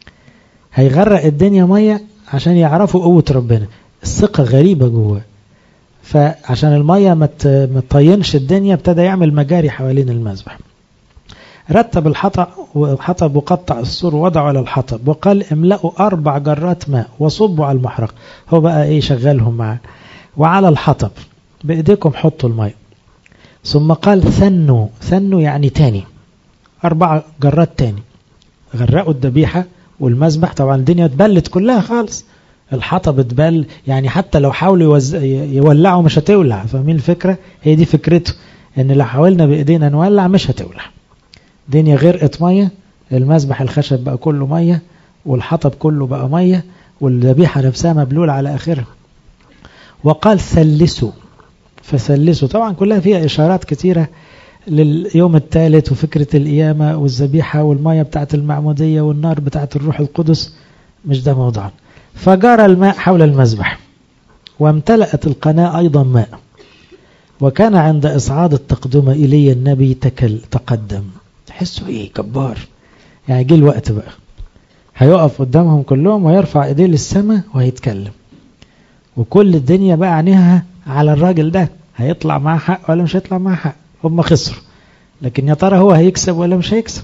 S1: هيغرق الدنيا مية عشان يعرفوا قوة ربنا الثقة غريبة جوه فعشان المية ما تطينش الدنيا ابتدى يعمل مجاري حوالين المذبح رتب الحطب وحطب وقطع السور ووضعه على الحطب وقال املأوا أربع جرات ماء وصبوا على المحرق هو بقى ايه شغلهم معاه وعلى الحطب بإيديكم حطوا الماء ثم قال ثنوا ثنوا يعني تاني أربع جرات تاني غرقوا الذبيحة والمذبح طبعا الدنيا اتبلت كلها خالص الحطب اتبل يعني حتى لو حاولوا يوز... يولعوا مش هتولع فاهمين الفكرة هي دي فكرته ان لو حاولنا بايدينا نولع مش هتولع الدنيا غرقت مية المذبح الخشب بقى كله مية والحطب كله بقى مية والذبيحة نفسها مبلولة على آخرها وقال ثلثوا فثلثوا طبعا كلها فيها إشارات كثيرة لليوم الثالث وفكرة القيامة والذبيحة والمية بتاعت المعمودية والنار بتاعت الروح القدس مش ده موضوعنا فجرى الماء حول المذبح وامتلأت القناة أيضا ماء وكان عند إصعاد التقدمة إلي النبي تكل تقدم تحسوا إيه كبار يعني جه الوقت بقى هيقف قدامهم كلهم ويرفع إيديه للسماء وهيتكلم وكل الدنيا بقى عينيها على الراجل ده هيطلع معاه حق ولا مش هيطلع معاه حق هم خسروا لكن يا ترى هو هيكسب ولا مش هيكسب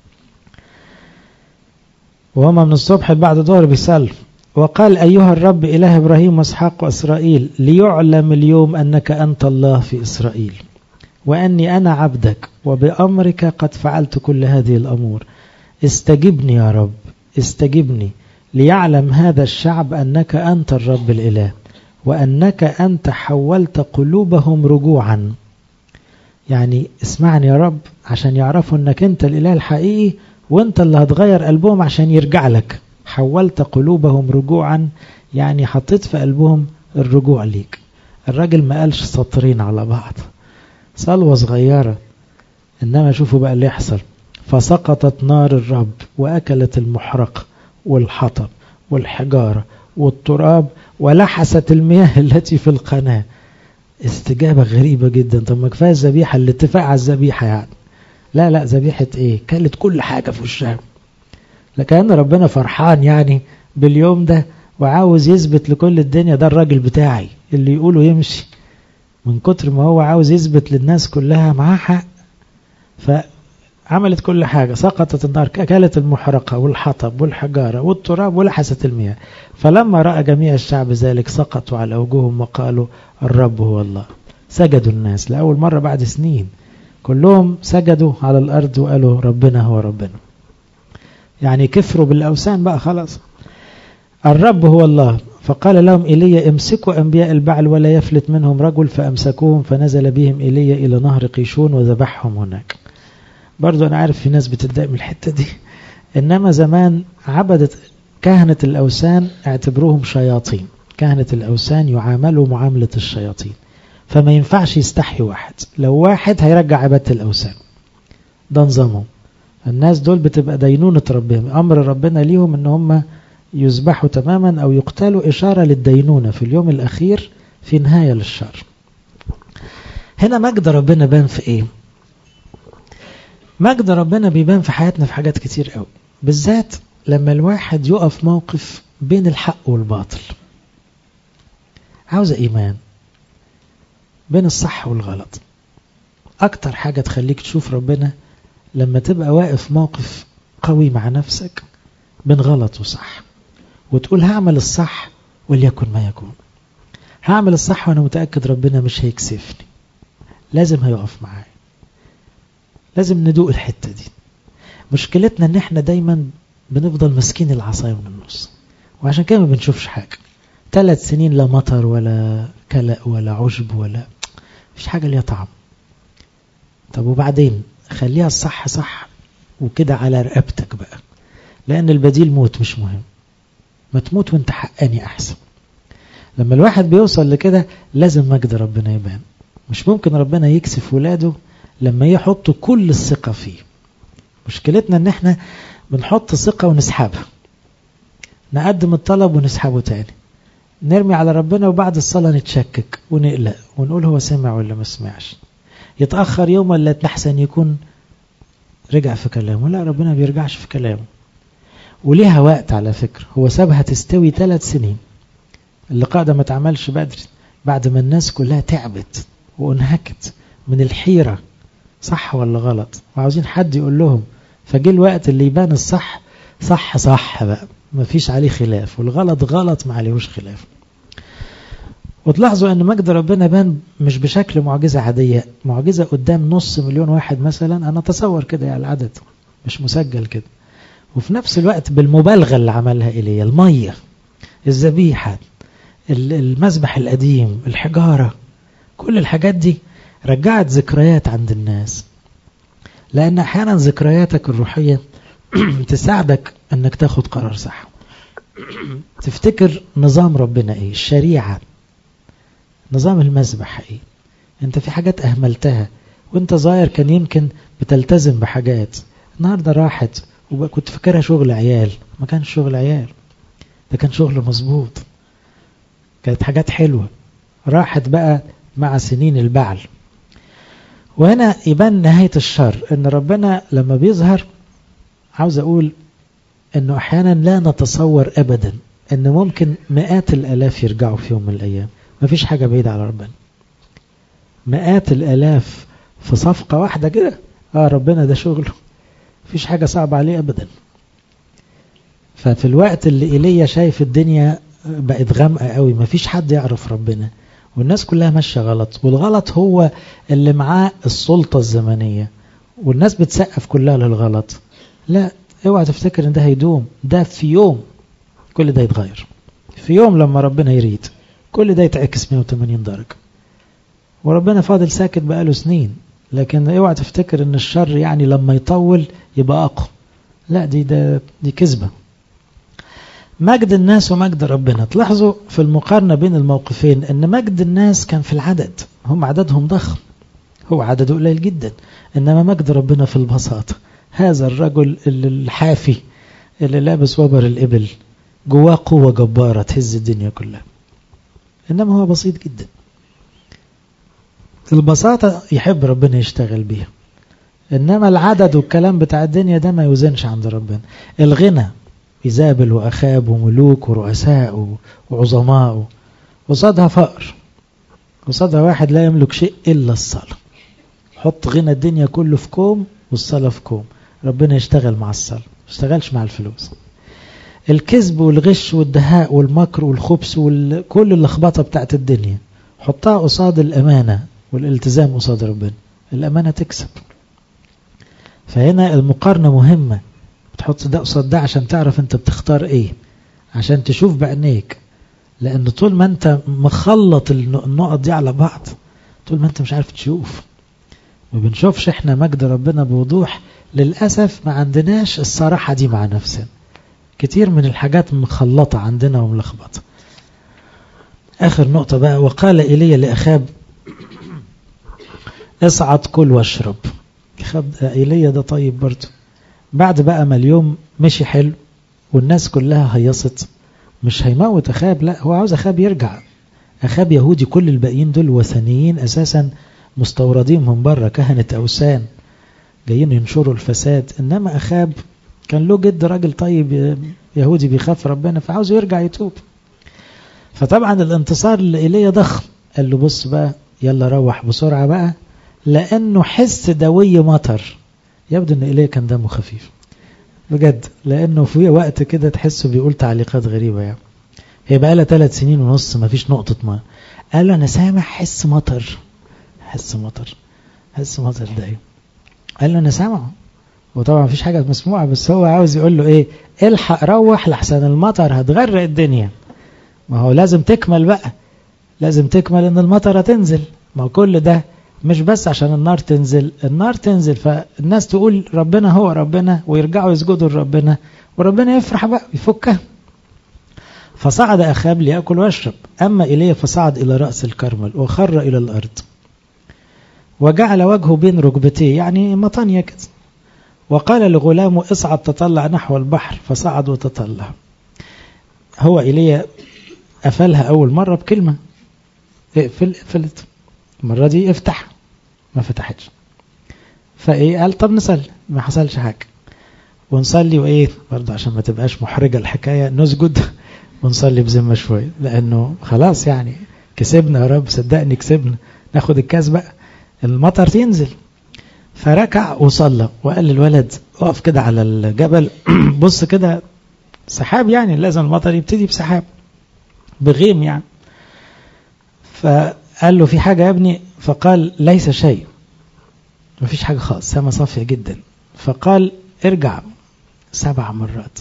S1: وهما من الصبح بعد ظهر بيسألوا وقال أيها الرب إله إبراهيم واسحاق وإسرائيل ليعلم اليوم أنك أنت الله في إسرائيل وأني أنا عبدك وبأمرك قد فعلت كل هذه الأمور استجبني يا رب استجبني ليعلم هذا الشعب أنك أنت الرب الإله وأنك أنت حولت قلوبهم رجوعا يعني اسمعني يا رب عشان يعرفوا أنك أنت الإله الحقيقي وأنت اللي هتغير قلبهم عشان يرجع لك حولت قلوبهم رجوعا يعني حطيت في قلبهم الرجوع ليك الراجل ما قالش سطرين على بعض صلوة صغيرة إنما شوفوا بقى اللي يحصل فسقطت نار الرب وأكلت المحرقة والحطب والحجارة والتراب ولحست المياه التي في القناة استجابة غريبة جدا طب ما كفاية الذبيحة الاتفاق على الذبيحة يعني لا لا ذبيحة ايه كلت كل حاجة في وشها لكأن ربنا فرحان يعني باليوم ده وعاوز يثبت لكل الدنيا ده الراجل بتاعي اللي يقوله يمشي من كتر ما هو عاوز يثبت للناس كلها معاه حق فعملت كل حاجة سقطت النار أكلت المحرقة والحطب والحجارة والتراب ولحست المياه فلما رأى جميع الشعب ذلك سقطوا على أوجههم وقالوا الرب هو الله سجدوا الناس لأول مرة بعد سنين كلهم سجدوا على الأرض وقالوا ربنا هو ربنا يعني كفروا بالأوثان بقى خلاص الرب هو الله فقال لهم إيليا امسكوا أنبياء البعل ولا يفلت منهم رجل فأمسكوهم فنزل بهم إيليا إلى نهر قيشون وذبحهم هناك برضو أنا عارف في ناس بتتضايق من الحتة دي إنما زمان عبدت كهنة الأوثان اعتبروهم شياطين كهنة الأوثان يعاملوا معاملة الشياطين فما ينفعش يستحي واحد لو واحد هيرجع عبادة الأوثان ده نظامهم الناس دول بتبقى دينونة ربهم أمر ربنا ليهم إن هم يذبحوا تماما أو يقتلوا إشارة للدينونة في اليوم الأخير في نهاية للشر هنا مجد ربنا بان في إيه مجد ربنا بيبان في حياتنا في حاجات كتير قوي بالذات لما الواحد يقف موقف بين الحق والباطل عاوزة إيمان بين الصح والغلط أكتر حاجة تخليك تشوف ربنا لما تبقى واقف موقف قوي مع نفسك بين غلط وصح وتقول هعمل الصح وليكن ما يكون هعمل الصح وأنا متأكد ربنا مش هيكسفني لازم هيقف معايا لازم ندوق الحتة دي مشكلتنا ان احنا دايما بنفضل ماسكين العصاية من النص وعشان كده ما بنشوفش حاجة ثلاث سنين لا مطر ولا كلأ ولا عشب ولا مفيش حاجة ليها طعم طب وبعدين خليها الصح صح وكده على رقبتك بقى لأن البديل موت مش مهم ما تموت وانت حقاني أحسن لما الواحد بيوصل لكده لازم مجد ربنا يبان مش ممكن ربنا يكسف ولاده لما يحطوا كل الثقة فيه مشكلتنا ان احنا بنحط ثقة ونسحبها نقدم الطلب ونسحبه تاني نرمي على ربنا وبعد الصلاة نتشكك ونقلق ونقول هو سمع ولا ما سمعش يتأخر يوم ولا أحسن يكون رجع في كلامه لا ربنا بيرجعش في كلامه وليها وقت على فكرة هو سابها تستوي ثلاث سنين اللقاء ده ما اتعملش بدري بعد ما الناس كلها تعبت وانهكت من الحيرة صح ولا غلط وعاوزين حد يقول لهم فجي الوقت اللي يبان الصح صح صح بقى ما فيش عليه خلاف والغلط غلط ما عليهوش خلاف وتلاحظوا ان مجد ربنا بان مش بشكل معجزة عادية معجزة قدام نص مليون واحد مثلا انا اتصور كده يعني العدد مش مسجل كده وفي نفس الوقت بالمبالغة اللي عملها إليه المية الذبيحة المذبح القديم الحجارة كل الحاجات دي رجعت ذكريات عند الناس لأن أحيانا ذكرياتك الروحية تساعدك أنك تاخد قرار صح تفتكر نظام ربنا إيه الشريعة نظام المذبح إيه أنت في حاجات أهملتها وانت صغير كان يمكن بتلتزم بحاجات النهاردة راحت وكنت فاكرها شغل عيال ما كانش شغل عيال ده كان شغل مظبوط كانت حاجات حلوة راحت بقى مع سنين البعل وهنا يبان نهاية الشر ان ربنا لما بيظهر عاوز اقول انه احيانا لا نتصور ابدا ان ممكن مئات الالاف يرجعوا في يوم من الايام مفيش حاجة بعيدة على ربنا مئات الالاف في صفقة واحدة كده اه ربنا ده شغله مفيش حاجة صعبة عليه ابدا ففي الوقت اللي ايليا شايف الدنيا بقت غامقة قوي مفيش حد يعرف ربنا والناس كلها ماشية غلط والغلط هو اللي معاه السلطة الزمنية والناس بتسقف كلها للغلط لا اوعى تفتكر ان ده هيدوم ده في يوم كل ده يتغير في يوم لما ربنا يريد كل ده يتعكس 180 درجة وربنا فاضل ساكت بقاله سنين لكن اوعى تفتكر ان الشر يعني لما يطول يبقى اقوى لا دي ده دي كذبه مجد الناس ومجد ربنا تلاحظوا في المقارنة بين الموقفين ان مجد الناس كان في العدد هم عددهم ضخم هو عدده قليل جدا انما مجد ربنا في البساطة هذا الرجل الحافي اللي لابس وبر الإبل جواه قوة جبارة تهز الدنيا كلها إنما هو بسيط جدا البساطة يحب ربنا يشتغل بيها إنما العدد والكلام بتاع الدنيا ده ما يوزنش عند ربنا الغنى إيزابل وأخاب وملوك ورؤساء وعظماء قصادها فقر قصادها واحد لا يملك شيء إلا الصلاة حط غنى الدنيا كله في كوم والصلاة في كوم ربنا يشتغل مع الصلاة ما يشتغلش مع الفلوس الكذب والغش والدهاء والمكر والخبث وكل اللخبطة بتاعت الدنيا حطها قصاد الأمانة والالتزام قصاد ربنا الأمانة تكسب فهنا المقارنة مهمة تحط ده قصاد ده عشان تعرف انت بتختار ايه عشان تشوف بعينيك لان طول ما انت مخلط النقط دي على بعض طول ما انت مش عارف تشوف ما بنشوفش احنا مجد ربنا بوضوح للأسف ما عندناش الصراحة دي مع نفسنا كتير من الحاجات مخلطة عندنا وملخبطة آخر نقطة بقى وقال إلي لأخاب اصعد كل واشرب أخاب إلي ده طيب برضه بعد بقى ما اليوم مشي حلو والناس كلها هيصت مش هيموت أخاب لا هو عاوز أخاب يرجع أخاب يهودي كل الباقيين دول وثنيين أساسا مستوردين من بره كهنة أوثان جايين ينشروا الفساد إنما أخاب كان له جد راجل طيب يهودي بيخاف ربنا فعاوز يرجع يتوب فطبعا الانتصار لإيليا ضخم قال له بص بقى يلا روح بسرعة بقى لأنه حس دوي مطر يبدو أن إيليا كان دمه خفيف بجد لأنه في وقت كده تحسه بيقول تعليقات غريبة يعني هي بقى لها ثلاث سنين ونص ما فيش نقطة ماء قال له أنا سامع حس مطر حس مطر حس مطر ده ايه قال له أنا سامعه وطبعا مفيش حاجة مسموعة بس هو عاوز يقول له ايه الحق روح لحسن المطر هتغرق الدنيا ما هو لازم تكمل بقى لازم تكمل ان المطر هتنزل ما هو كل ده مش بس عشان النار تنزل النار تنزل فالناس تقول ربنا هو ربنا ويرجعوا يسجدوا لربنا وربنا يفرح بقى يفكها فصعد أخاب ليأكل ويشرب أما إليه فصعد إلى رأس الكرمل وخر إلى الأرض وجعل وجهه بين ركبتيه يعني مطانية كده وقال لغلامه اصعد تطلع نحو البحر فصعد وتطلع هو إليه قفلها أول مرة بكلمة اقفل قفلت المرة دي افتح ما فتحتش فايه قال طب نصلي ما حصلش حاجة ونصلي وايه برضه عشان ما تبقاش محرجة الحكاية نسجد ونصلي بذمة شوية لأنه خلاص يعني كسبنا يا رب صدقني كسبنا ناخد الكاس بقى المطر تنزل فركع وصلى وقال للولد اقف كده على الجبل بص كده سحاب يعني لازم المطر يبتدي بسحاب بغيم يعني فقال له في حاجة يا ابني فقال ليس شيء مفيش حاجة خالص سما صافية جدا فقال ارجع سبع مرات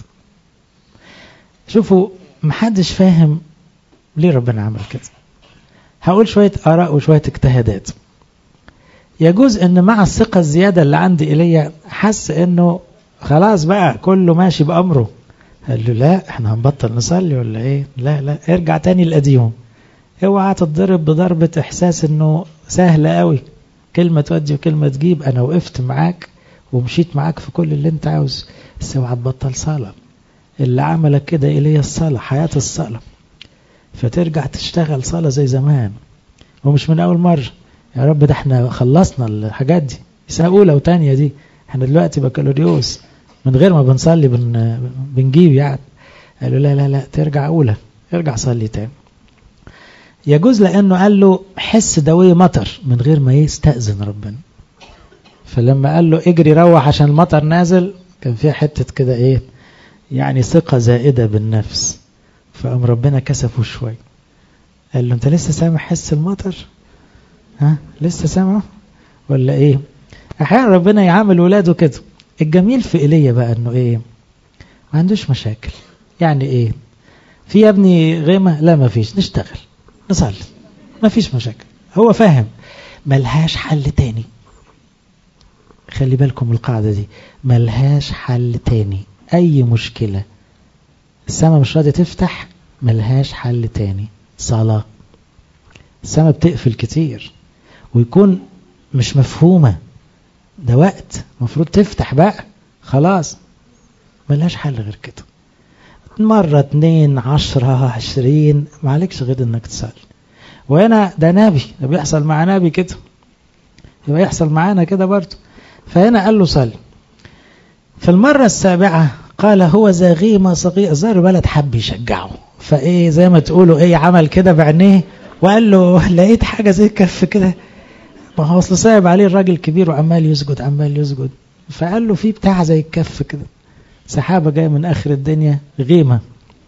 S1: شوفوا محدش فاهم ليه ربنا عمل كده هقول شوية آراء وشوية اجتهادات يجوز ان مع الثقة الزيادة اللي عندي إلي حس انه خلاص بقى كله ماشي بأمره قال له لا احنا هنبطل نصلي ولا ايه لا لا ارجع تاني القديم اوعى تتضرب بضربة احساس انه سهلة قوي كلمة تودي وكلمة تجيب انا وقفت معاك ومشيت معاك في كل اللي انت عاوز بس اوعى تبطل صلاة اللي عملك كده إلي الصلاة حياة الصلاة فترجع تشتغل صلاة زي زمان ومش من أول مرة يا رب ده احنا خلصنا الحاجات دي سنة أولى وتانية دي احنا دلوقتي بكالوريوس من غير ما بنصلي بن بنجيب يعني قالوا لا لا لا ترجع أولى ارجع صلي تاني يجوز لأنه قال له حس دوي مطر من غير ما يستأذن ربنا فلما قال له اجري روح عشان المطر نازل كان فيها حتة كده ايه يعني ثقة زائدة بالنفس فقام ربنا كسفه شوي قال له انت لسه سامع حس المطر ها لسه سامعه ولا ايه احيانا ربنا يعامل ولاده كده الجميل في ايليا بقى انه ايه ما عندوش مشاكل يعني ايه في يا ابني غيمة لا ما فيش نشتغل نصلي ما فيش مشاكل هو فاهم ملهاش حل تاني خلي بالكم القاعدة دي ملهاش حل تاني أي مشكلة السماء مش راضية تفتح ملهاش حل تاني صلاة السماء بتقفل كتير ويكون مش مفهومة ده وقت المفروض تفتح بقى خلاص ملهاش حل غير كده مرة اتنين عشرة عشرين معلكش غير انك تصلي وهنا ده نبي ده بيحصل مع نبي كده يبقى يحصل معانا كده برضه فهنا قال له صلي في المرة السابعة قال هو ذا غيمة صغيرة زار الولد حب يشجعه فايه زي ما تقولوا ايه عمل كده بعينيه وقال له لقيت حاجة زي كف كده ما هو اصل صعب عليه الراجل كبير وعمال يسجد عمال يسجد فقال له في بتاع زي الكف كده سحابة جاية من آخر الدنيا غيمة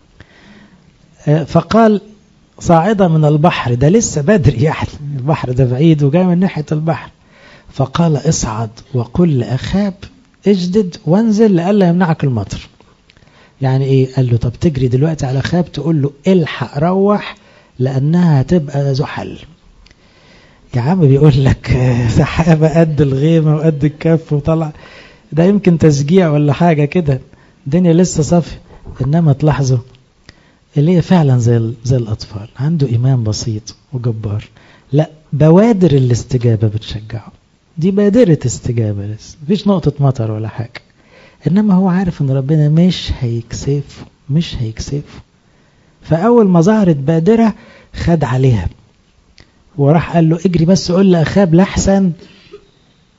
S1: فقال صاعدة من البحر ده لسه بدري يعني البحر ده بعيد وجاي من ناحية البحر فقال اصعد وقل لأخاب اجدد وانزل لألا يمنعك المطر يعني ايه قال له طب تجري دلوقتي على خاب تقول له الحق روح لأنها هتبقى زحل يا عم بيقول لك سحابة قد الغيمة وقد الكف وطلع ده يمكن تشجيع ولا حاجة كده الدنيا لسه صافية إنما تلاحظوا اللي هي فعلا زي زي الأطفال عنده إيمان بسيط وجبار لا بوادر الاستجابة بتشجعه دي بادرة استجابة لسه مفيش نقطة مطر ولا حاجة إنما هو عارف إن ربنا مش هيكسفه مش هيكسفه فأول ما ظهرت بادرة خد عليها وراح قال له اجري بس قول لأخاب لحسن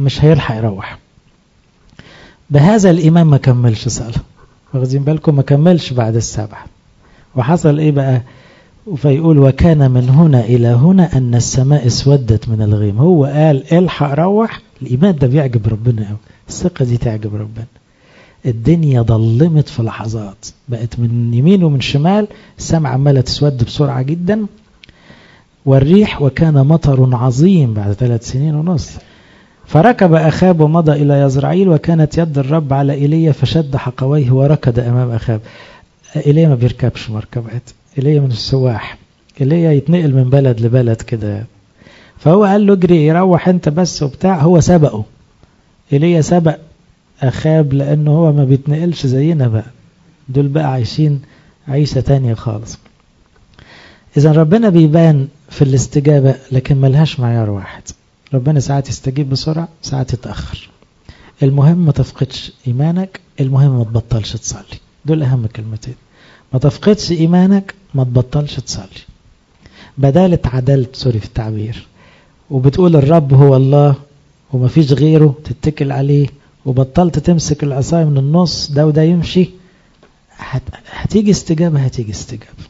S1: مش هيلحق يروح بهذا الإيمان ما كملش صلاة واخدين بالكم ما كملش بعد السبعة وحصل إيه بقى فيقول وكان من هنا إلى هنا أن السماء اسودت من الغيم هو قال الحق روح الإيمان ده بيعجب ربنا قوي الثقة دي تعجب ربنا الدنيا ضلمت في لحظات بقت من يمين ومن شمال السماء عمالة تسود بسرعة جدا والريح وكان مطر عظيم بعد ثلاث سنين ونص فركب أخاب ومضى إلى يزرعيل وكانت يد الرب على إيليا فشد حقويه وركض أمام أخاب إيليا ما بيركبش مركبات إيليا من السواح إيليا يتنقل من بلد لبلد كده فهو قال له اجري يروح انت بس وبتاع هو سبقه إيليا سبق أخاب لأنه هو ما بيتنقلش زينا بقى دول بقى عايشين عيشة تانية خالص إذا ربنا بيبان في الاستجابة لكن ملهاش معيار واحد ربنا ساعات يستجيب بسرعة ساعات يتأخر المهم ما تفقدش إيمانك المهم ما تبطلش تصلي دول أهم كلمتين ما تفقدش إيمانك ما تبطلش تصلي بدال اتعدلت سوري في التعبير وبتقول الرب هو الله وما فيش غيره تتكل عليه وبطلت تمسك العصاية من النص ده وده يمشي هت... هتيجي استجابة هتيجي استجابة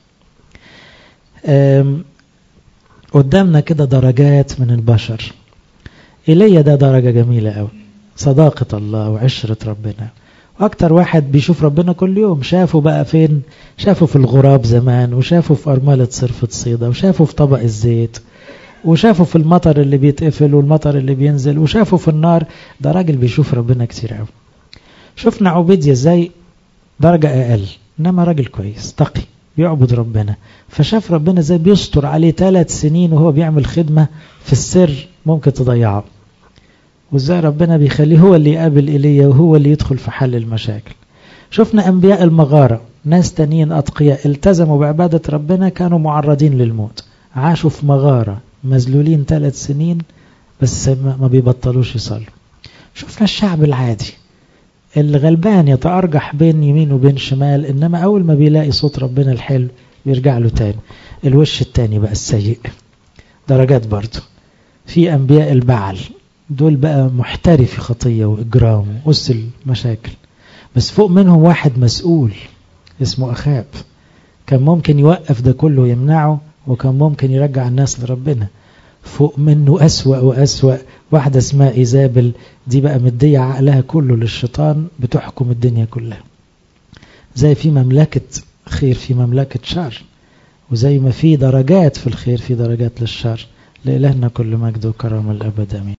S1: قدامنا كده درجات من البشر إلي ده درجة جميلة قوي صداقة الله وعشرة ربنا أكتر واحد بيشوف ربنا كل يوم شافه بقى فين شافه في الغراب زمان وشافه في أرملة صرفة صيدة وشافه في طبق الزيت وشافه في المطر اللي بيتقفل والمطر اللي بينزل وشافه في النار ده راجل بيشوف ربنا كتير قوي شفنا عبيديا ازاي درجة أقل إنما راجل كويس تقي بيعبد ربنا فشاف ربنا ازاي بيستر عليه ثلاث سنين وهو بيعمل خدمة في السر ممكن تضيعه وازاي ربنا بيخليه هو اللي يقابل إيليا وهو اللي يدخل في حل المشاكل شفنا أنبياء المغارة ناس تانيين أتقياء التزموا بعبادة ربنا كانوا معرضين للموت عاشوا في مغارة مذلولين ثلاث سنين بس ما بيبطلوش يصلوا شفنا الشعب العادي اللي غلبان يتأرجح بين يمين وبين شمال إنما أول ما بيلاقي صوت ربنا الحلو بيرجع له تاني الوش التاني بقى السيء درجات برضو في أنبياء البعل دول بقى محترف في خطية وإجرام وقص المشاكل بس فوق منهم واحد مسؤول اسمه أخاب كان ممكن يوقف ده كله ويمنعه وكان ممكن يرجع الناس لربنا فوق منه أسوأ وأسوأ واحدة اسمها إيزابل دي بقى مدية عقلها كله للشيطان بتحكم الدنيا كلها زي في مملكة خير في مملكة شر وزي ما في درجات في الخير في درجات للشر لإلهنا كل مجد وكرامة الأبد أمين